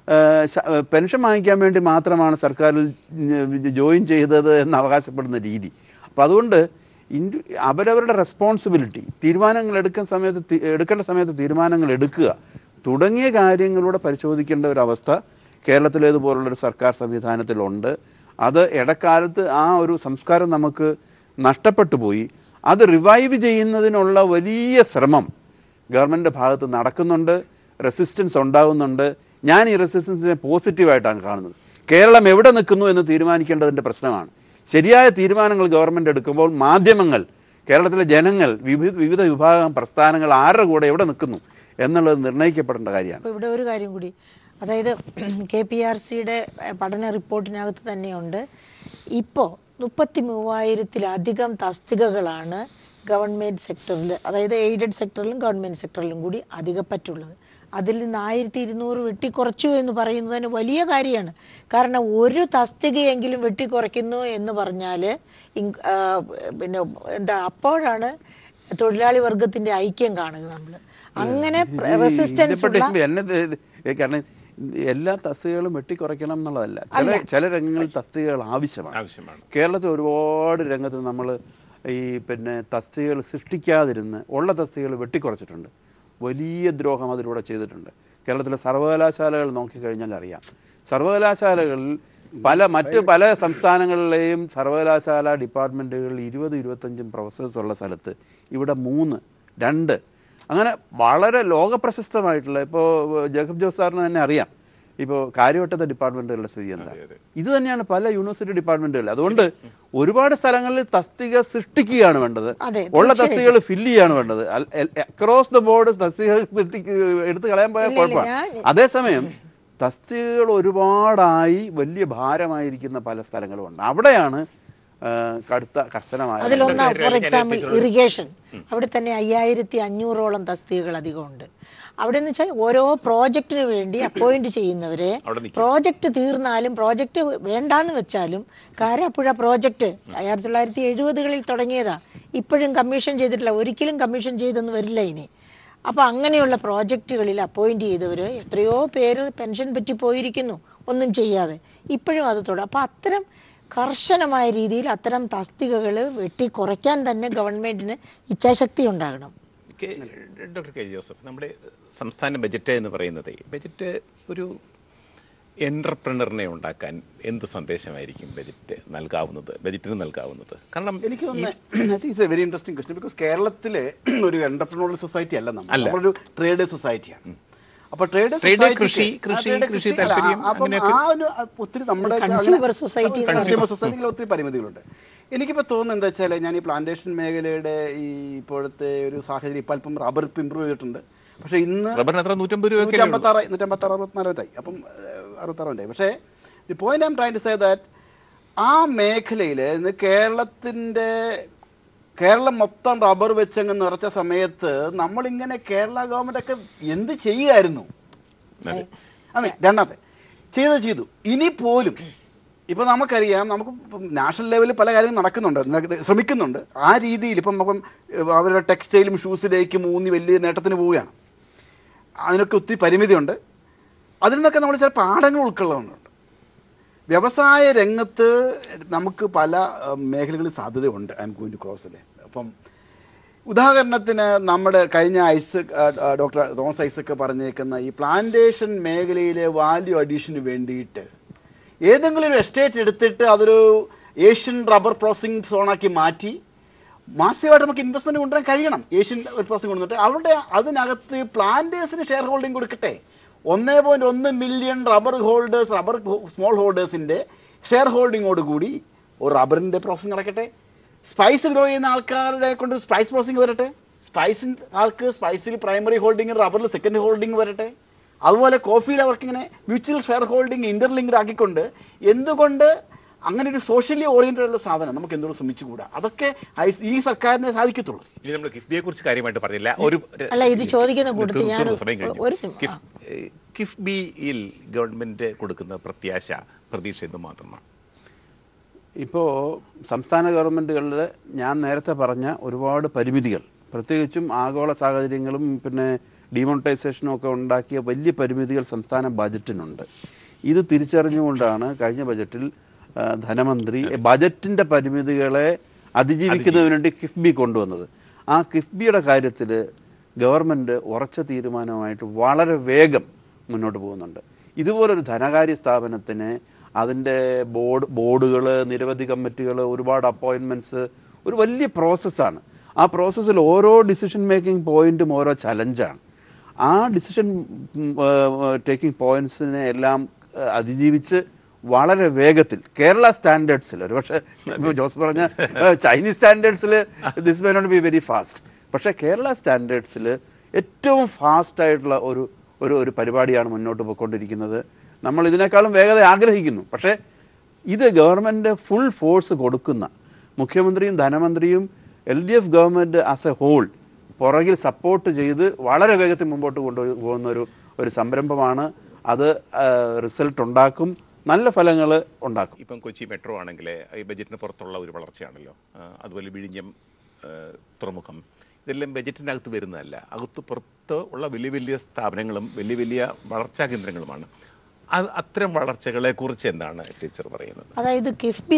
S4: ഏഹ്, ശ- ഏഹ്, പെൻഷൻ വാങ്ങിക്കാൻ വേണ്ടി മാത്രമാണ് സർക്കാരിൽ ഉം, ജോയിൻ ചെയ്തത് എന്ന് അവകാശപ്പെടുന്ന രീതി അപ്പോൾ അതുകൊണ്ട് ഇൻഡി അവരവരുടെ റെസ്പോൺസിബിലിറ്റി തീരുമാനങ്ങൾ എടുക്കുന്ന സമയത്ത് തി- എടുക്കേണ്ട സമയത്ത് തീരുമാനങ്ങൾ എടുക്കുക തുടങ്ങിയ കാര്യങ്ങളൂടെ പരിശോധിക്കേണ്ട ഒരു അവസ്ഥ കേരളത്തിലേതുപോലുള്ളൊരു സർക്കാർ സംവിധാനത്തിലുണ്ട് അത് ഇടക്കാലത്ത് ആ ഒരു സംസ്കാരം നമുക്ക് നഷ്ടപ്പെട്ടു പോയി അത് റിവൈവ് ചെയ്യുന്നതിനുള്ള വലിയ ശ്രമം ഗവൺമെൻറ്റിൻ്റെ ഭാഗത്ത് നടക്കുന്നുണ്ട് റെസിസ്റ്റൻസ് ഉണ്ടാകുന്നുണ്ട് ഞാൻ ഈ റെസിസ്റ്റൻസിനെ പോസിറ്റീവായിട്ടാണ് കാണുന്നത് കേരളം എവിടെ നിൽക്കുന്നു എന്ന് തീരുമാനിക്കേണ്ടതിൻ്റെ പ്രശ്നമാണ് ശരിയായ തീരുമാനങ്ങൾ ഗവൺമെൻറ് എടുക്കുമ്പോൾ മാധ്യമങ്ങൾ കേരളത്തിലെ ജനങ്ങൾ വിവിധ വിവിധ വിഭാഗം പ്രസ്ഥാനങ്ങൾ ആരുടെ കൂടെ എവിടെ നിൽക്കുന്നു എന്നുള്ളത് നിർണ്ണയിക്കപ്പെടേണ്ട കാര്യമാണ്
S3: അപ്പോൾ ഇവിടെ ഒരു കാര്യം കൂടി അതായത് കെ പി ആർ സിയുടെ പഠന റിപ്പോർട്ടിനകത്ത് തന്നെയുണ്ട് ഇപ്പോൾ മുപ്പത്തി മൂവായിരത്തിലധികം തസ്തികകളാണ് ഗവൺമെൻറ് സെക്ടറിൽ അതായത് എയ്ഡഡ് സെക്ടറിലും ഗവൺമെൻറ് സെക്ടറിലും കൂടി അധികപ്പറ്റുള്ളത് അതിൽ നിന്ന് ആയിരത്തി ഇരുന്നൂറ് വെട്ടിക്കുറച്ചു എന്ന് പറയുന്നതിന് വലിയ കാര്യമാണ് കാരണം ഒരു തസ്തികയെങ്കിലും വെട്ടിക്കുറയ്ക്കുന്നു എന്ന് പറഞ്ഞാൽ പിന്നെ എന്താ അപ്പോഴാണ് തൊഴിലാളി വർഗത്തിന്റെ ഐക്യം കാണുക നമ്മൾ അങ്ങനെ റെസിസ്റ്റൻസ് ഉള്ള
S4: ഇതിൽപ്പെട്ട എന്നെ ഇത് ഇത് ഇത് കാരണം എല്ലാ തസ്തികകളും വെട്ടിക്കുറയ്ക്കണം എന്നുള്ളതല്ല ചില ചില രംഗങ്ങളിൽ തസ്തികകൾ ആവശ്യമാണ്
S1: ആവശ്യമാണ്
S4: കേരളത്തിൽ ഒരുപാട് രംഗത്ത് നമ്മൾ ഈ പിന്നെ തസ്തികകൾ സൃഷ്ടിക്കാതിരുന്ന് ഉള്ള തസ്തികകൾ വെട്ടിക്കുറച്ചിട്ടുണ്ട് വലിയ ദ്രോഹം അതിലൂടെ ചെയ്തിട്ടുണ്ട് കേരളത്തിലെ സർവകലാശാലകൾ നോക്കിക്കഴിഞ്ഞാൽ അറിയാം സർവകലാശാലകളിൽ പല മറ്റ് പല സംസ്ഥാനങ്ങളിലെയും സർവകലാശാല ഡിപ്പാർട്ട്മെൻറ്റുകളിൽ ഇരുപത് ഇരുപത്തഞ്ചും പ്രൊഫസേഴ്സ് ഉള്ള സ്ഥലത്ത് ഇവിടെ മൂന്ന് രണ്ട് അങ്ങനെ വളരെ ലോകപ്രശസ്തമായിട്ടുള്ള ഇപ്പോൾ ജേക്കബ് ജോസ് സാറിന് തന്നെ അറിയാം ഇപ്പോൾ കാര്യവട്ടത്തെ ഡിപ്പാർട്ട്മെൻറ്റുകളുടെ സ്ഥിതി എന്താ ഇത് തന്നെയാണ് പല യൂണിവേഴ്സിറ്റി ഡിപ്പാർട്ട്മെൻറ്റുകളിൽ അതുകൊണ്ട് ഒരുപാട് സ്ഥലങ്ങളിൽ തസ്തിക സൃഷ്ടിക്കുകയാണ് വേണ്ടത്
S3: അതെ,
S4: ഉള്ള തസ്തികകൾ ഫില്ല് ചെയ്യാണ് വേണ്ടത് അക്രോസ് ദ ബോർഡ് തസ്തിക സൃഷ്ടിക്ക് എടുത്ത് കളയാൻ പോയാൽ
S3: ഇല്ല, ഇല്ല,
S4: കുഴപ്പമാണ്
S3: ഞാൻ-
S4: അതേസമയം തസ്തികകൾ ഒരുപാടായി വലിയ ഭാരമായിരിക്കുന്ന പല സ്ഥലങ്ങളുമുണ്ട് അവിടെയാണ് ആ, കടുത്ത കർശനമായ
S3: അതിലൊന്ന് ഫോർ എക്സാമ്പിൾ ഇറിഗേഷൻ അവിടെ തന്നെ അയ്യായിരത്തി അഞ്ഞൂറോളം തസ്തികകൾ അധികമുണ്ട് അവിടെ എന്ന് വെച്ചാൽ ഓരോ പ്രോജക്റ്റിന് വേണ്ടി അപ്പോയിന്റ് ചെയ്യുന്നവരെ
S1: അവിടെ നിൽക്കും.
S3: പ്രോജക്റ്റ് തീർന്നാലും പ്രോജക്റ്റ് വേണ്ടാന്ന് വെച്ചാലും കാരാപ്പുഴ പ്രോജക്റ്റ് ആയിരത്തി തൊള്ളായിരത്തി എഴുപതുകളിൽ തുടങ്ങിയതാ ഇപ്പോഴും കമ്മീഷൻ ചെയ്തിട്ടില്ല ഒരിക്കലും കമ്മീഷൻ ചെയ്തൊന്നും വരില്ല ഇനി അപ്പോൾ അങ്ങനെയുള്ള പ്രോജക്റ്റുകളിൽ അപ്പോയിന്റ് ചെയ്തവർ എത്രയോ പേര് പെൻഷൻ പറ്റി പോയിരിക്കുന്നു ഒന്നും ചെയ്യാതെ ഇപ്പോഴും അത് തുടരും അപ്പോൾ അത്തരം കർശനമായ രീതിയിൽ അത്തരം തസ്തികകൾ വെട്ടി കുറയ്ക്കാൻ തന്നെ ഗവൺമെന്റിന് ഇച്ഛാശക്തി ഉണ്ടാകണം
S1: കെ- ഡോക്ടർ കെ ജോസഫ് നമ്മുടെ സംസ്ഥാന ബജറ്റ് എന്ന് പറയുന്നത് ബജറ്റ് ഒരു എൻ്റർപ്രണറിനെ ഉണ്ടാക്കാൻ എന്ത് സന്ദേശമായിരിക്കും ബജറ്റ് നൽകാവുന്നത് ബജറ്റിന് നൽകാവുന്നത് കാരണം
S2: എനിക്ക് തോന്നുന്നത് I think it's a very interesting question because കേരളത്തില് ഒരു എന്റർപ്രണോറിയൽ സൊസൈറ്റി അല്ല നമ്മൾ
S1: അല്ല.
S2: നമ്മളൊരു ട്രേഡ് സൊസൈറ്റിയാണ് അപ്പൊ ട്രേഡ്
S1: Trade, കൃഷി, കൃഷി, കൃഷി താല്പര്യം, അങ്ങനെയൊക്കെ.
S2: ഒത്തിരി നമ്മുടെ
S3: Consumer society എന്ന്
S2: കൺസ്യൂമർ സൊസൈറ്റിയിൽ ഒത്തിരി പരിമിതികളുണ്ട് എനിക്കിപ്പോൾ തോന്നുന്നത് എന്താ വെച്ചാൽ ഞാൻ ഈ പ്ലാന്റേഷൻ മേഖലയുടെ ഈ ഇപ്പോഴത്തെ ഒരു സാഹചര്യം ഇപ്പം അല്പം റബ്ബർ ഇപ്പം ഇമ്പ്രൂവ് ചെയ്തിട്ടുണ്ട് പക്ഷേ ഇന്ന്
S1: റബ്ബറിന് എത്ര നൂറ്റമ്പത് രൂപയൊക്കെ
S2: നൂറ്റമ്പത്താറ് നൂറ്റമ്പത്താറ് അറുപത്തിനാലായി അപ്പം അറുപത്താറുണ്ടായി പക്ഷേ the point I'm trying to say that ആ മേഖലയിൽ ഇന്ന് കേരളത്തിൻ്റെ കേരളം മൊത്തം റബ്ബർ വെച്ചങ്ങ് നിറച്ച സമയത്ത് നമ്മളിങ്ങനെ കേരള ഗവൺമെന്റ് ഒക്കെ എന്ത് ചെയ്യുമായിരുന്നു
S1: അതെ.
S2: അതെ രണ്ടാമത്തെ ചെയ്ത് ചെയ്തു ഇനി പോലും ഇപ്പൊ നമുക്കറിയാം നമുക്ക് നാഷണൽ ലെവലിൽ പല കാര്യങ്ങളും നടക്കുന്നുണ്ട് ന- ശ്രമിക്കുന്നുണ്ട് ആ രീതിയിൽ ഇപ്പം അപ്പം അവരുടെ ടെക്സ്റ്റൈലും ഷൂസിലേക്കും ഊന്നി വലിയ നേട്ടത്തിന് പോവുകയാണ് അതിനൊക്കെ ഒത്തിരി പരിമിതിയുണ്ട് അതിൽ നിന്നൊക്കെ നമ്മൾ ചില പാഠങ്ങൾ ഉൾക്കൊള്ളുന്നുണ്ട് വ്യവസായ രംഗത്ത് നമുക്ക് പല അഹ്, മേഖലകളിൽ സാധ്യതയുണ്ട് ഐ എം ഗോയിൻ ടു ക്രോസിൽ അപ്പം ഉദാഹരണത്തിന് നമ്മുടെ കഴിഞ്ഞ ഐസക് ഡോക്ടർ തോമസ് ഐസക്ക് പറഞ്ഞേക്കുന്ന ഈ പ്ലാന്റേഷൻ മേഖലയിലെ വാല്യൂ അഡീഷന് വേണ്ടിയിട്ട് ഏതെങ്കിലും ഒരു എസ്റ്റേറ്റ് എടുത്തിട്ട് അതൊരു ഏഷ്യൻ റബ്ബർ പ്രോസസ്സിംഗ് സോണാക്കി മാറ്റി മാസീവായിട്ട് നമുക്ക് ഇൻവെസ്റ്റ്മെന്റ് കൊണ്ടുവരാൻ കഴിയണം ഏഷ്യൻ പ്രോസസ്സിംഗ് കൊണ്ടുവന്നിട്ട് അവിടെ അതിനകത്ത് പ്ലാന്റേഴ്സിന് ഷെയർ ഹോൾഡിംഗ് കൊടുക്കട്ടെ ഒന്നേ പോയിന്റ് ഒന്ന് million rubber holders rubber small ഹോൾഡേഴ്സിന്റെ ഷെയർ ഹോൾഡിങ്ങോട് കൂടി ഒരു റബ്ബറിന്റെ പ്രോസസ്സിംഗ് നടക്കട്ടെ സ്പൈസ് ഗ്രോ ചെയ്യുന്ന ആൾക്കാരുടെ കൊണ്ട് സ്പൈസ് പ്രോസസ്സിംഗ് വരട്ടെ സ്പൈസിൻ ആൾക്ക് സ്പൈസിൽ പ്രൈമറി ഹോൾഡിംഗ് റബ്ബറിൽ സെക്കൻഡ് ഹോൾഡിംഗ് വരട്ടെ അതുപോലെ കോഫിയിൽ അവർക്ക് ഇങ്ങനെ മ്യൂച്വൽ ഷെയർ ഹോൾഡിംഗ് ഇന്റർലിങ്ക്ഡ് ആക്കിക്കൊണ്ട് എന്തുകൊണ്ട് അങ്ങനെ ഒരു സോഷ്യലി ഓറിയന്റഡ് ഉള്ള സാധനം നമുക്ക് എന്തുകൊണ്ട് ശ്രമിച്ചുകൂടാ അതൊക്കെ ഐ- ഈ സർക്കാരിനെ സാധിക്കത്തുള്ളൂ
S1: ഇനി നമ്മൾ കിഫ്ബിയെ കുറിച്ച് കാര്യമായിട്ട് പറഞ്ഞില്ല ഒരു
S3: അല്ല, ഇത് ചോദിക്കുന്ന കൂട്ടത്തിൽ
S1: തീർന്നു,
S3: ഞാൻ
S1: തീർന്നു, സമയം കഴിഞ്ഞു.
S3: ഒരു-
S1: കിഫ്- ഏഹ്, കിഫ്ബിയിൽ ഗവൺമെന്റ് കൊടുക്കുന്ന പ്രത്യാശ പ്രതീക്ഷ എന്ത് മാത്രമാണ്
S4: ഇപ്പോൾ സംസ്ഥാന ഗവൺമെൻറ്റുകളിൽ ഞാൻ നേരത്തെ പറഞ്ഞ ഒരുപാട് പരിമിതികൾ പ്രത്യേകിച്ചും ആഗോള സാഹചര്യങ്ങളും പിന്നെ ഡിമോണിറ്റൈസേഷനും ഒക്കെ ഉണ്ടാക്കിയ വലിയ പരിമിതികൾ സംസ്ഥാന ബജറ്റിനുണ്ട് ഇത് തിരിച്ചറിഞ്ഞുകൊണ്ടാണ് കഴിഞ്ഞ ബജറ്റിൽ ആ, ധനമന്ത്രി ബജറ്റിൻ്റെ പരിമിതികളെ അതിജീവിക്കുന്നതിന് വേണ്ടി കിഫ്ബി കൊണ്ടുവന്നത് ആ കിഫ്ബിയുടെ കാര്യത്തിൽ ഗവൺമെൻറ് ഉറച്ച തീരുമാനമായിട്ട് വളരെ വേഗം മുന്നോട്ട് പോകുന്നുണ്ട് ഇതുപോലൊരു ധനകാര്യ സ്ഥാപനത്തിന് അതിൻ്റെ ബോർഡ് ബോർഡുകൾ നിരവധി കമ്മിറ്റികൾ ഒരുപാട് അപ്പോയിൻമെൻറ്റ്സ് ഒരു വലിയ പ്രോസസ്സാണ് ആ പ്രോസസ്സിൽ ഓരോ ഡിസിഷൻ മേക്കിംഗ് പോയിന്റും ഓരോ ചലഞ്ചാണ് ആ ഡിസിഷൻ ടേക്കിംഗ് പോയിന്റ്സിനെ എല്ലാം ആ, അതിജീവിച്ച് വളരെ വേഗത്തിൽ കേരള സ്റ്റാൻഡേർഡ്സിൽ ഒരു പക്ഷേ ഇപ്പോൾ ജോസ് പറഞ്ഞ ആ, ചൈനീസ് സ്റ്റാൻഡേർഡ്സിൽ this may not be very fast പക്ഷേ കേരള സ്റ്റാൻഡേർഡ്സിൽ ഏറ്റവും ഫാസ്റ്റ് ആയിട്ടുള്ള ഒരു ഒരു ഒരു പരിപാടിയാണ് മുന്നോട്ട് പോയിക്കൊണ്ടിരിക്കുന്നത് നമ്മൾ ഇതിനേക്കാളും വേഗത ആഗ്രഹിക്കുന്നു പക്ഷേ ഇത് ഗവൺമെൻറ് ഫുൾ ഫോഴ്സ് കൊടുക്കുന്ന മുഖ്യമന്ത്രിയും ധനമന്ത്രിയും L D F government as a whole പുറകിൽ സപ്പോർട്ട് ചെയ്ത് വളരെ വേഗത്തിൽ മുമ്പോട്ട് കൊണ്ടു പോകുന്ന ഒരു ഒരു സംരംഭമാണ് അത് റിസൾട്ട് ഉണ്ടാക്കും നല്ല ഫലങ്ങൾ ഉണ്ടാക്കും
S1: ഇപ്പം കൊച്ചി മെട്രോ ആണെങ്കിൽ ഈ ബജറ്റിന് പുറത്തുള്ള ഒരു വളർച്ചയാണല്ലോ ആ, അതുപോലെ വിഴിഞ്ഞം ആ, തുറമുഖം ഇതെല്ലാം ബജറ്റിൻ്റെ അകത്ത് വരുന്നതല്ല അകത്ത് പുറത്ത് ഉള്ള വലിയ വലിയ സ്ഥാപനങ്ങളും വലിയ വലിയ വളർച്ചാ കേന്ദ്രങ്ങളുമാണ് അത് അത്തരം വളർച്ചകളെ കുറിച്ച് എന്താണ് ടീച്ചർ പറയുന്നത്
S3: അതായത് കിഫ്ബി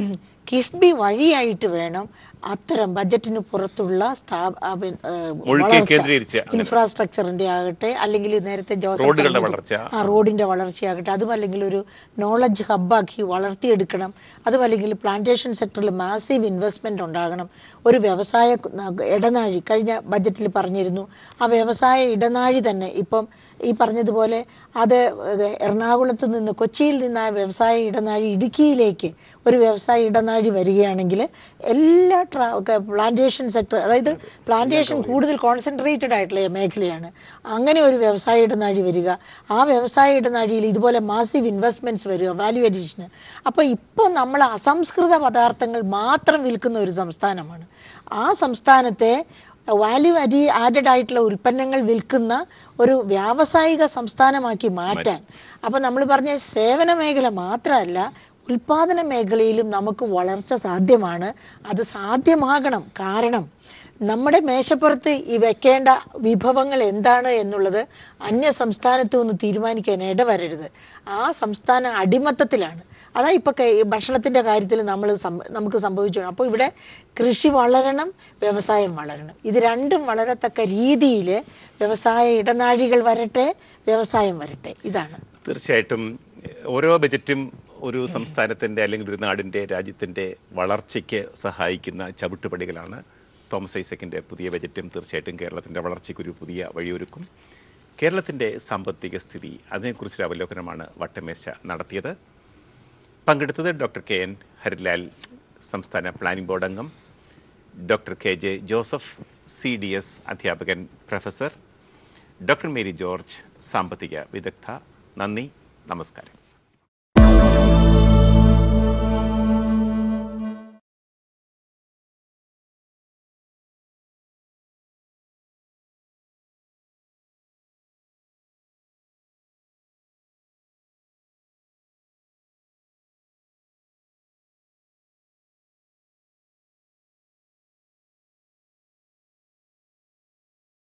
S3: കിഫ്ബി വഴിയായിട്ട് വേണം അത്തരം ബജറ്റിന് പുറത്തുള്ള സ്ഥാപ- ആ, പി- ഏ,
S1: മുഴുക്കെ
S3: വളർച്ച.
S1: കേന്ദ്രീകരിച്ച് അങ്ങനെ.
S3: ഇൻഫ്രാസ്ട്രക്ചറിന്റെ ആകട്ടെ അല്ലെങ്കിൽ നേരത്തെ ജോസഫ്
S1: റോഡുകളുടെ
S3: പറഞ്ഞത്,
S1: വളർച്ച.
S3: ആ റോഡിന്റെ വളർച്ചയാകട്ടെ അതും അല്ലെങ്കിൽ ഒരു നോളജ് ഹബ്ബാക്കി വളർത്തിയെടുക്കണം അതും അല്ലെങ്കിൽ പ്ലാന്റേഷൻ സെക്ടറിൽ മാസീവ് ഇൻവെസ്റ്റ്മെന്റ് ഉണ്ടാകണം ഒരു വ്യവസായ കു- ന- ഇടനാഴി കഴിഞ്ഞ ബജറ്റിൽ പറഞ്ഞിരുന്നു ആ വ്യവസായ ഇടനാഴി തന്നെ ഇപ്പം ഈ പറഞ്ഞതുപോലെ അത് എറണാകുളത്ത് നിന്ന് കൊച്ചിയിൽ നിന്ന് ആ വ്യവസായ ഇടനാഴി ഇടുക്കിയിലേക്ക് ഒരു വ്യവസായ ഇടനാഴി വരികയാണെങ്കിൽ എല്ലാ ട്രാ പ്ലാന്റേഷൻ സെക്ടർ അതായത് പ്ലാന്റേഷൻ കൂടുതൽ കോൺസെൻട്രേറ്റഡ് ആയിട്ടുള്ള മേഖലയാണ് അങ്ങനെ ഒരു വ്യവസായ ഇടനാഴി വരിക ആ വ്യവസായ ഇടനാഴിയിൽ ഇതുപോലെ മാസീവ് ഇൻവെസ്റ്റ്മെന്റ്സ് വരിക വാല്യൂ അഡീഷന് അപ്പോൾ ഇപ്പോൾ നമ്മൾ അസംസ്കൃത പദാർത്ഥങ്ങൾ മാത്രം വിൽക്കുന്ന ഒരു സംസ്ഥാനമാണ് ആ സംസ്ഥാനത്തെ വാല്യൂ അഡി ആഡഡ് ആയിട്ടുള്ള ഉൽപ്പന്നങ്ങൾ വിൽക്കുന്ന ഒരു വ്യാവസായിക സംസ്ഥാനമാക്കി മാറ്റാൻ അപ്പം നമ്മൾ പറഞ്ഞ സേവന മേഖല മാത്രമല്ല ഉൽപാദന മേഖലയിലും നമുക്ക് വളർച്ച സാധ്യമാണ് അത് സാധ്യമാകണം കാരണം നമ്മുടെ മേശപ്പുറത്ത് ഈ വെക്കേണ്ട വിഭവങ്ങൾ എന്താണ് എന്നുള്ളത് അന്യ സംസ്ഥാനത്തു നിന്ന് തീരുമാനിക്കാൻ ഇടവരരുത് ആ സംസ്ഥാന അടിമത്തത്തിലാണ് അതാ ഇപ്പൊ കെ- ഭക്ഷണത്തിന്റെ കാര്യത്തിൽ നമ്മൾ നമുക്ക് സംഭവിച്ചു അപ്പോൾ ഇവിടെ കൃഷി വളരണം വ്യവസായം വളരണം ഇത് രണ്ടും വളരത്തക്ക രീതിയിൽ വ്യവസായ ഇടനാഴികൾ വരട്ടെ വ്യവസായം വരട്ടെ ഇതാണ്
S1: തീർച്ചയായിട്ടും ഓരോ ബജറ്റും ഒരു സംസ്ഥാനത്തിൻ്റെ അല്ലെങ്കിൽ ഒരു നാടിൻ്റെ രാജ്യത്തിൻ്റെ വളർച്ചയ്ക്ക് സഹായിക്കുന്ന ചവിട്ടുപടികളാണ് തോമസ് ഐസക്കിൻ്റെ പുതിയ ബജറ്റും തീർച്ചയായിട്ടും കേരളത്തിൻ്റെ വളർച്ചയ്ക്കൊരു പുതിയ വഴിയൊരുക്കും കേരളത്തിൻ്റെ സാമ്പത്തിക സ്ഥിതി അതിനെക്കുറിച്ചൊരു അവലോകനമാണ് വട്ടമേശ നടത്തിയത് പങ്കെടുത്തത് ഡോക്ടർ കെ എൻ ഹരിലാൽ സംസ്ഥാന പ്ലാനിംഗ് ബോർഡ് അംഗം doctor K J Joseph C D S അധ്യാപകൻ പ്രൊഫസർ ഡോക്ടർ മേരി ജോർജ് സാമ്പത്തിക വിദഗ്ധ നന്ദി നമസ്കാരം